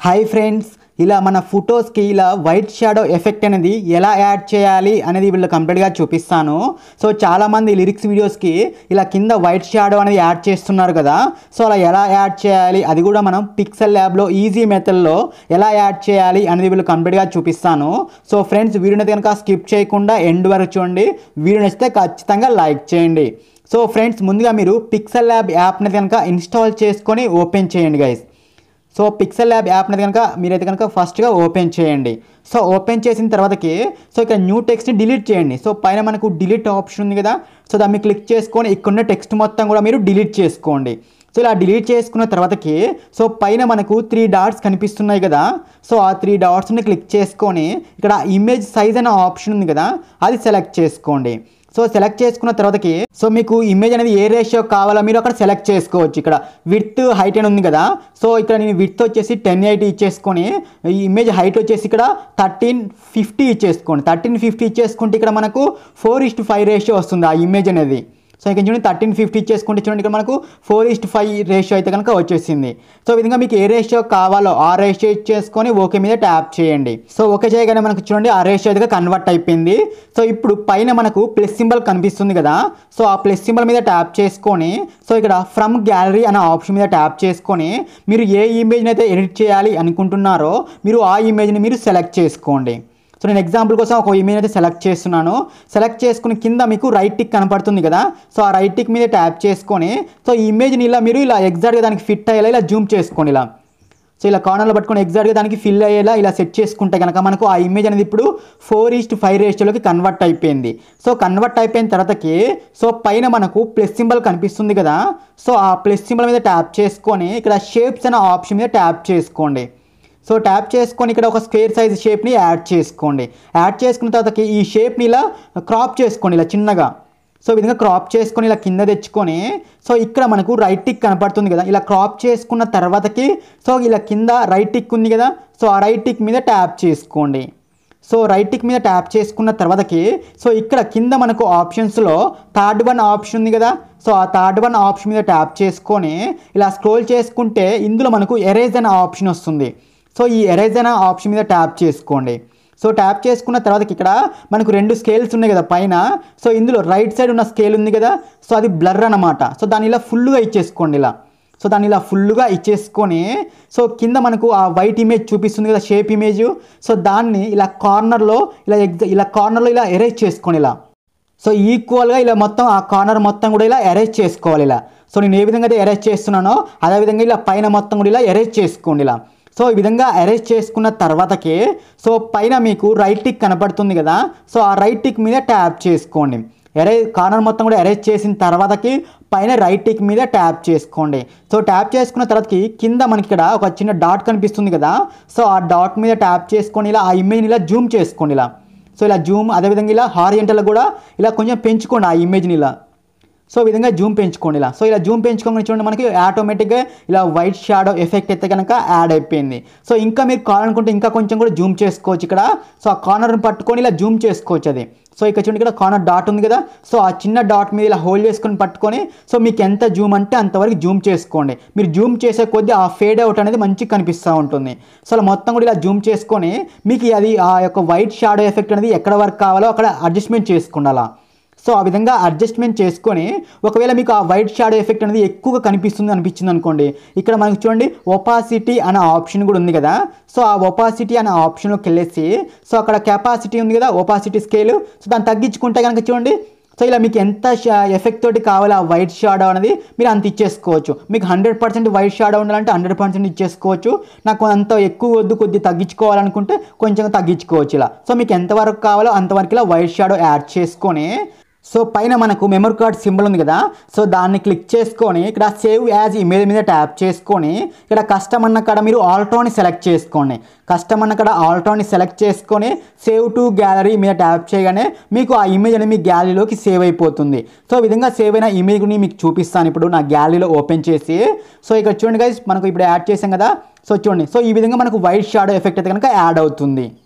hi friends ఇలా మన ఫొటోస్కి ఇలా వైట్ షాడో ఎఫెక్ట్ అనేది ఎలా యాడ్ చేయాలి అనేది వీళ్ళు కంప్లీట్గా చూపిస్తాను సో చాలామంది లిరిక్స్ వీడియోస్కి ఇలా కింద వైట్ షాడో అనేది యాడ్ చేస్తున్నారు కదా సో అలా ఎలా యాడ్ చేయాలి అది కూడా మనం పిక్సెల్ ల్యాబ్లో ఈజీ మెథడ్లో ఎలా యాడ్ చేయాలి అనేది వీళ్ళు కంప్లీట్గా చూపిస్తాను సో ఫ్రెండ్స్ వీడియోని కనుక స్కిప్ చేయకుండా ఎండ్ వరకు చూడండి వీడియో నచ్చితే ఖచ్చితంగా లైక్ చేయండి సో ఫ్రెండ్స్ ముందుగా మీరు పిక్సెల్ ల్యాబ్ యాప్ని కనుక ఇన్స్టాల్ చేసుకొని ఓపెన్ చేయండి guys so Pixel Lab app అనేది కనుక మీరైతే కనుక ఫస్ట్గా ఓపెన్ చేయండి సో ఓపెన్ చేసిన తర్వాతకి సో ఇక్కడ న్యూ టెక్స్ట్ని డిలీట్ చేయండి సో పైన మనకు డిలీట్ ఆప్షన్ ఉంది కదా సో దాన్ని క్లిక్ చేసుకొని ఇక్కడున్న టెక్స్ట్ మొత్తం కూడా మీరు డిలీట్ చేసుకోండి సో ఇలా డిలీట్ చేసుకున్న తర్వాతకి సో పైన మనకు త్రీ డాట్స్ కనిపిస్తున్నాయి కదా సో ఆ త్రీ డాట్స్ని క్లిక్ చేసుకొని ఇక్కడ ఇమేజ్ సైజ్ అనే ఆప్షన్ ఉంది కదా అది సెలెక్ట్ చేసుకోండి సో సెలెక్ట్ చేసుకున్న తర్వాతకి సో మీకు ఇమేజ్ అనేది ఏ రేషియో కావాలో మీరు అక్కడ సెలెక్ట్ చేసుకోవచ్చు ఇక్కడ విత్ హైట్ అని ఉంది కదా సో ఇక్కడ నేను విత్ వచ్చేసి టెన్ ఎయిటీ ఇచ్చేసుకొని ఈ ఇమేజ్ హైట్ వచ్చేసి ఇక్కడ థర్టీన్ ఫిఫ్టీ ఇచ్చేసుకోండి థర్టీన్ ఫిఫ్టీ ఇచ్చేసుకుంటే ఇక్కడ మనకు ఫోర్ ఇస్ట్ ఫైవ్ రేషియో వస్తుంది ఆ ఇమేజ్ అనేది సో ఇక్కడ చూడండి థర్టీన్ ఫిఫ్టీ ఇచ్చేసుకుంటే చూడండి ఇక్కడ మనకు ఫోర్ ఇస్ట్ ఫైవ్ రేషియో అయితే కనుక వచ్చేసింది సో ఈ విధంగా మీకు ఏ రేషియో కావాలో ఆ రేషియో ఇచ్చేసుకొని ఓకే మీద ట్యాప్ చేయండి సో ఓకే చేయగానే మనకు చూడండి ఆ రేషియో అయితే కన్వర్ట్ అయిపోయింది సో ఇప్పుడు పైన మనకు ప్లస్ సింబల్ కనిపిస్తుంది కదా సో ఆ ప్లస్ సింబల్ మీద ట్యాప్ చేసుకొని సో ఇక్కడ ఫ్రమ్ గ్యాలరీ అనే ఆప్షన్ మీద ట్యాప్ చేసుకొని మీరు ఏ ఇమేజ్ని అయితే ఎడిట్ చేయాలి అనుకుంటున్నారో మీరు ఆ ఇమేజ్ని మీరు సెలెక్ట్ చేసుకోండి సో నేను ఎగ్జాంపుల్ కోసం ఒక ఇమేజ్ అయితే సెలెక్ట్ చేస్తున్నాను సెలెక్ట్ చేసుకుని కింద మీకు రైట్ టిక్ కనపడుతుంది కదా సో ఆ రైట్ టిక్ మీద ట్యాప్ చేసుకొని సో ఈ ఇమేజ్ని ఇలా మీరు ఇలా ఎగ్జాక్ట్గా దానికి ఫిట్ అయ్యేలా ఇలా జూమ్ చేసుకోండి ఇలా సో ఇలా కార్నర్లో పట్టుకొని ఎగ్జాక్ట్గా దానికి ఫిల్ అయ్యేలా ఇలా సెట్ చేసుకుంటే కనుక మనకు ఆ ఇమేజ్ అనేది ఇప్పుడు ఫోర్ ఈస్ట్ ఫైవ్ రేషియోలోకి కన్వర్ట్ అయిపోయింది సో కన్వర్ట్ అయిపోయిన తర్వాతకి సో పైన మనకు ప్లస్ సింబల్ కనిపిస్తుంది కదా సో ఆ ప్లస్ సింబల్ మీద ట్యాప్ చేసుకొని ఇక్కడ షేప్స్ అనే ఆప్షన్ మీద ట్యాప్ చేసుకోండి సో ట్యాప్ చేసుకొని ఇక్కడ ఒక స్క్వేర్ సైజ్ షేప్ని యాడ్ చేసుకోండి యాడ్ చేసుకున్న తర్వాతకి ఈ షేప్ని ఇలా క్రాప్ చేసుకోండి ఇలా చిన్నగా సో ఈ విధంగా క్రాప్ చేసుకొని ఇలా కింద తెచ్చుకొని సో ఇక్కడ మనకు రైట్ టిక్ కనపడుతుంది కదా ఇలా క్రాప్ చేసుకున్న తర్వాతకి సో ఇలా కింద రైట్ టిక్ ఉంది కదా సో ఆ రైట్ టిక్ మీద ట్యాప్ చేసుకోండి సో రైట్ టిక్ మీద ట్యాప్ చేసుకున్న తర్వాతకి సో ఇక్కడ కింద మనకు ఆప్షన్స్లో థర్డ్ వన్ ఆప్షన్ ఉంది కదా సో ఆ థర్డ్ వన్ ఆప్షన్ మీద ట్యాప్ చేసుకొని ఇలా స్క్రోల్ చేసుకుంటే ఇందులో మనకు ఎరేజ్ అనే ఆప్షన్ వస్తుంది సో ఈ ఎరేజ్ అనే ఆప్షన్ మీద ట్యాప్ చేసుకోండి సో ట్యాప్ చేసుకున్న తర్వాత ఇక్కడ మనకు రెండు స్కేల్స్ ఉన్నాయి కదా పైన సో ఇందులో రైట్ సైడ్ ఉన్న స్కేల్ ఉంది కదా సో అది బ్లర్ అనమాట సో దాన్ని ఇలా ఫుల్గా ఇచ్చేసుకోండి ఇలా సో దాన్ని ఇలా ఫుల్గా ఇచ్చేసుకొని సో కింద మనకు ఆ వైట్ ఇమేజ్ చూపిస్తుంది కదా షేప్ ఇమేజ్ సో దాన్ని ఇలా కార్నర్లో ఇలా ఎగ్జా ఇలా కార్నర్లో ఇలా ఎరేజ్ చేసుకోండి ఇలా సో ఈక్వల్గా ఇలా మొత్తం ఆ కార్నర్ మొత్తం కూడా ఇలా ఎరేజ్ చేసుకోవాలి ఇలా సో నేను ఏ విధంగా అయితే ఎరేజ్ చేస్తున్నానో అదేవిధంగా ఇలా పైన మొత్తం కూడా ఇలా ఎరేజ్ చేసుకోండి ఇలా సో ఈ విధంగా అరేంజ్ చేసుకున్న తర్వాతకి సో పైన మీకు రైట్ టిక్ కనపడుతుంది కదా సో ఆ రైట్ టిక్ మీద ట్యాప్ చేసుకోండి ఎరేజ్ కార్నర్ మొత్తం కూడా అరేంజ్ చేసిన తర్వాతకి పైన రైట్ టిక్ మీద ట్యాప్ చేసుకోండి సో ట్యాప్ చేసుకున్న తర్వాతకి కింద మనకి ఇక్కడ ఒక చిన్న డాట్ కనిపిస్తుంది కదా సో ఆ డాట్ మీద ట్యాప్ చేసుకొని ఇలా ఆ ఇమేజ్ని ఇలా జూమ్ చేసుకోండి ఇలా సో ఇలా జూమ్ అదేవిధంగా ఇలా హారియంటల్ కూడా ఇలా కొంచెం పెంచుకోండి ఆ ఇమేజ్ని ఇలా సో ఈ విధంగా జూమ్ పెంచుకోండి ఇలా సో ఇలా జూమ్ పెంచుకోగానే చూడండి మనకి ఆటోమేటిక్గా ఇలా వైట్ షాడో ఎఫెక్ట్ అయితే కనుక యాడ్ అయిపోయింది సో ఇంకా మీరు కావాలనుకుంటే ఇంకా కొంచెం కూడా జూమ్ చేసుకోవచ్చు ఇక్కడ సో ఆ కార్నర్ని పట్టుకొని ఇలా జూమ్ చేసుకోవచ్చు అది సో ఇక్కడ చూడండి ఇక్కడ కార్నర్ డాట్ ఉంది కదా సో ఆ చిన్న డాట్ మీద ఇలా హోల్డ్ చేసుకొని పట్టుకొని సో మీకు ఎంత జూమ్ అంటే అంతవరకు జూమ్ చేసుకోండి మీరు జూమ్ చేసే కొద్దీ ఆ ఫేడ్ అవుట్ అనేది మంచిగా కనిపిస్తూ ఉంటుంది సో అలా మొత్తం కూడా ఇలా జూమ్ చేసుకొని మీకు అది ఆ యొక్క వైట్ షాడో ఎఫెక్ట్ అనేది ఎక్కడ వరకు కావాలో అక్కడ అడ్జస్ట్మెంట్ చేసుకోండి అలా సో ఆ విధంగా అడ్జస్ట్మెంట్ చేసుకొని ఒకవేళ మీకు ఆ వైట్ షాడో ఎఫెక్ట్ అనేది ఎక్కువగా కనిపిస్తుంది అనిపించింది అనుకోండి ఇక్కడ మనకు చూడండి ఒపాసిటీ అనే ఆప్షన్ కూడా ఉంది కదా సో ఆ ఒపాసిటీ అనే ఆప్షన్లోకి వెళ్ళేసి సో అక్కడ కెపాసిటీ ఉంది కదా ఒపాసిటీ స్కేల్ సో దాన్ని తగ్గించుకుంటే కనుక చూడండి సో ఇలా మీకు ఎంత ఎఫెక్ట్ తోటి కావాలో ఆ వైట్ షాడో అనేది మీరు అంత ఇచ్చేసుకోవచ్చు మీకు హండ్రెడ్ పర్సెంట్ వైట్ షాడో ఉండాలంటే హండ్రెడ్ పర్సెంట్ ఇచ్చేసుకోవచ్చు నాకు అంత ఎక్కువ వద్దు కొద్ది తగ్గించుకోవాలనుకుంటే కొంచెం తగ్గించుకోవచ్చు ఇలా సో మీకు ఎంతవరకు కావాలో అంతవరకు ఇలా వైట్ షాడో యాడ్ చేసుకొని సో పైన మనకు మెమరీ కార్డ్ సింబల్ ఉంది కదా సో దాన్ని క్లిక్ చేసుకొని ఇక్కడ సేవ్ యాజ్ ఇమేజ్ మీద ట్యాప్ చేసుకొని ఇక్కడ కస్టమ్ అన్న కాడ మీరు ఆల్టోని సెలెక్ట్ చేసుకోండి కస్టమ్ అన్న కాడ ఆల్టోని సెలెక్ట్ చేసుకొని సేవ్ టు గ్యాలరీ మీద ట్యాప్ చేయగానే మీకు ఆ ఇమేజ్ అనేది మీ గ్యాలరీలోకి సేవ్ అయిపోతుంది సో ఈ విధంగా సేవ్ అయిన ఇమేజ్ని మీకు చూపిస్తాను ఇప్పుడు నా గ్యాలరీలో ఓపెన్ చేసి సో ఇక్కడ చూడండి గైస్ మనకు ఇప్పుడు యాడ్ చేసాం కదా సో చూడండి సో ఈ విధంగా మనకు వైట్ షాడో ఎఫెక్ట్ అయితే కనుక యాడ్ అవుతుంది